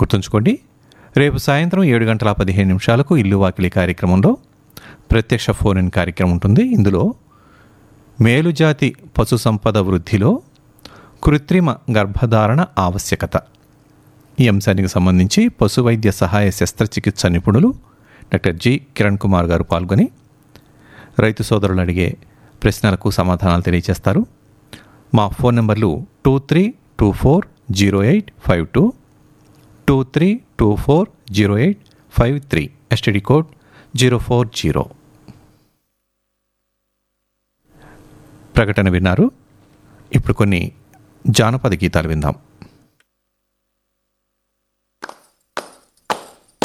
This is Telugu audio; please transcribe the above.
గుర్తుంచుకోండి రేపు సాయంత్రం ఏడు గంటల పదిహేను నిమిషాలకు ఇల్లు వాకిలి కార్యక్రమంలో ప్రత్యక్ష ఫోన్ ఇన్ కార్యక్రమం ఉంటుంది ఇందులో మేలుజాతి పశు సంపద వృద్ధిలో కృత్రిమ గర్భధారణ ఆవశ్యకత ఈ అంశానికి సంబంధించి పశు వైద్య సహాయ శస్త్రచికిత్స నిపుణులు డాక్టర్ జి కిరణ్ కుమార్ గారు పాల్గొని రైతు సోదరులు అడిగే ప్రశ్నలకు సమాధానాలు తెలియజేస్తారు మా phone numbers two three two four zero eight five two two three two four zero eight five three STD code zero four zero ప్రకటన విన్నారు ఇప్పుడు కొన్ని జానపద గీతాలు విందాం